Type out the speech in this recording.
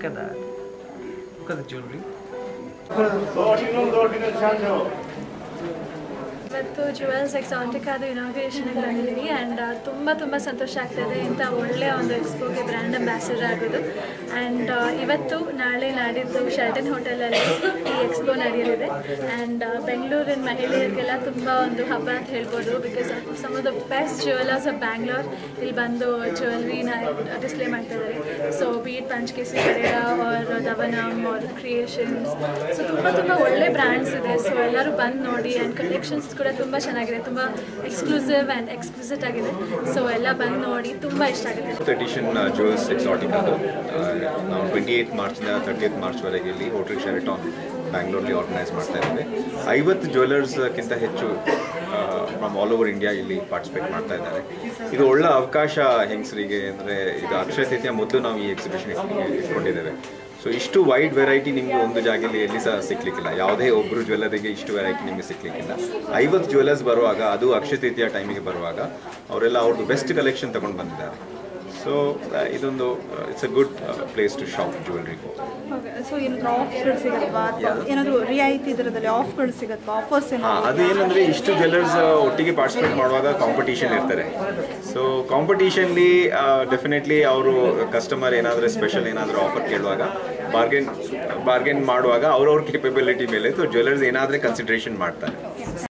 Look at that. Look at the jewelry. ಇವತ್ತು jewels ಎಕ್ಸಾಟಿಕಾದ ಇನಾಗ್ರೇಷನ್ಗೆ ಬಂದಿದ್ದೀವಿ ಆ್ಯಂಡ್ ತುಂಬ ತುಂಬ ಸಂತೋಷ ಆಗ್ತಾಯಿದೆ ಇಂಥ ಒಳ್ಳೆಯ ಒಂದು ಎಕ್ಸ್ಪೋಗೆ ಬ್ರ್ಯಾಂಡ್ ಅಂಬಾಸಿಡರ್ ಆಗೋದು ಆ್ಯಂಡ್ ಇವತ್ತು ನಾಳೆ ನಾಡಿದ್ದು ಶರ್ಟನ್ ಹೋಟೆಲಲ್ಲಿ ಈ ಎಕ್ಸ್ಪೋ ನಡೆಯಲಿದೆ ಆ್ಯಂಡ್ ಬೆಂಗಳೂರಿನ ಮಹಿಳೆಯರಿಗೆಲ್ಲ ತುಂಬ ಒಂದು ಹಬ್ಬ ಅಂತ ಹೇಳ್ಬೋದು because some of the best jewellers of Bangalore ಇಲ್ಲಿ ಬಂದು ಜ್ಯುವೆಲ್ರಿನ ಡಿಸ್ಪ್ಲೇ ಮಾಡ್ತಾ ಇದ್ದಾರೆ ಸೊ ಬೀಟ್ ಪಂಚ್ಕೇಸಿ ಕಡೆಯ ಆರ್ ದವನಮ್ ಆರ್ ಕ್ರಿಯೇಷನ್ಸ್ ಸೊ ತುಂಬ ತುಂಬ ಒಳ್ಳೆ ಬ್ರ್ಯಾಂಡ್ಸ್ ಇದೆ ಸೊ ಎಲ್ಲರೂ ಬಂದು ನೋಡಿ ಆ್ಯಂಡ್ ಕಲೆಕ್ಷನ್ಸ್ ಕೂಡ ತುಂಬ ಚೆನ್ನಾಗಿದೆ ತುಂಬ ಎಕ್ಸ್ಕ್ಲೂಸಿವ್ ಆ್ಯಂಡ್ ಎಕ್ಸ್ಕ್ಲೂಸಿಟ್ ಆಗಿದೆ ಸೊ ಎಲ್ಲ ಬಂದು ನೋಡಿ ತುಂಬ ಇಷ್ಟ ಆಗುತ್ತೆ ಫೋರ್ತ್ ಎಡಿಷನ್ ಜುವೆಲ್ಸ್ ಎಕ್ಸಾಟಿಕ್ ಅದು ಆ, ನಾವು ಟ್ವೆಂಟಿ ಏಯ್ಟ್ ಮಾರ್ಚಿಂದ ತರ್ಟಿ ಏತ್ ಮಾರ್ಚ್ವರೆಗೆ ಇಲ್ಲಿ ಹೋಟೆಲ್ ಶೆರಟಾನ್ ಬ್ಯಾಂಗ್ಳೂರ್ಲಿ ಆರ್ಗನೈಸ್ ಮಾಡ್ತಾ ಇದ್ದೀವಿ ಐವತ್ತು ಜ್ಯುವೆಲರ್ಸ್ಗಿಂತ ಹೆಚ್ಚು ಫ್ರಮ್ ಆಲ್ ಓವರ್ ಇಂಡಿಯಾ ಇಲ್ಲಿ ಪಾರ್ಟಿಸಿಪೇಟ್ ಮಾಡ್ತಾ ಇದ್ದಾರೆ ಇದು ಒಳ್ಳೆ ಅವಕಾಶ ಹೆಂಗಸರಿಗೆ ಅಂದರೆ ಇದು ಅಕ್ಷಯ ತೃತೀಯ ಮೊದಲು ನಾವು ಈ ಎಕ್ಸಿಬಿಷನ್ ಇಟ್ಕೊಂಡಿದ್ದೇವೆ ಸೊ ಇಷ್ಟು ವೈಡ್ ವೆರೈಟಿ ನಿಮಗೆ ಒಂದು ಜಾಗದಲ್ಲಿ ಎಲ್ಲಿ ಸಹ ಸಿಗ್ಲಿಕ್ಕಿಲ್ಲ ಯಾವುದೇ ಒಬ್ಬರು ಜ್ಯುವೆಲ್ಲರಿಗೆ ಇಷ್ಟು ವೆರೈಟಿ ನಿಮಗೆ ಸಿಗ್ಲಿಕ್ಕಿಲ್ಲ ಐವತ್ತು ಜ್ಯುವೆಲ್ಲರ್ಸ್ ಬರುವಾಗ ಅದು ಅಕ್ಷಯ ತೃತೀಯ ಟೈಮಿಗೆ ಬರುವಾಗ ಅವರೆಲ್ಲ ಅವ್ರದ್ದು ಬೆಸ್ಟ್ ಕಲೆಕ್ಷನ್ ತಗೊಂಡು ಬಂದಿದ್ದಾರೆ ಸೊ ಇದೊಂದು it's a good place to shop jewellery for so ಏನಾದರೂ ಆಫ್ಗಳು ಸಿಗಲ್ವಾ ಅಥವಾ ಏನಾದರೂ ರಿಯಾಯಿತಿ ದರದಲ್ಲಿ ಆಫ್ಗಳು ಸಿಗತ್ವಾ ಆಫರ್ಸ್ ಹಾಂ ಏನಾದರೂ ಅದು ಏನಂದರೆ ಇಷ್ಟು ಜ್ಯುವೆಲ್ಲರ್ಸ್ ಒಟ್ಟಿಗೆ ಪಾರ್ಟಿಸಿಪೇಟ್ ಮಾಡುವಾಗ ಕಾಂಪಿಟೇಷನ್ ಇರ್ತಾರೆ ಸೊ ಕಾಂಪಿಟೇಷನ್ಲಿ ಡೆಫಿನೆಟ್ಲಿ ಅವರು ಕಸ್ಟಮರ್ ಏನಾದರೂ ಸ್ಪೆಷಲ್ ಏನಾದರೂ ಆಫರ್ ಕೇಳುವಾಗ ಬಾರ್ಗೇನ್ ಬಾರ್ಗೇನ್ ಮಾಡುವಾಗ ಅವ್ರವ್ರ ಕೇಪಬಿಲಿಟಿ ಮೇಲೆ ಸೊ ಜ್ಯುವೆಲ್ಲರ್ಸ್ ಏನಾದರೂ ಕನ್ಸಿಡ್ರೇಷನ್ ಮಾಡ್ತಾರೆ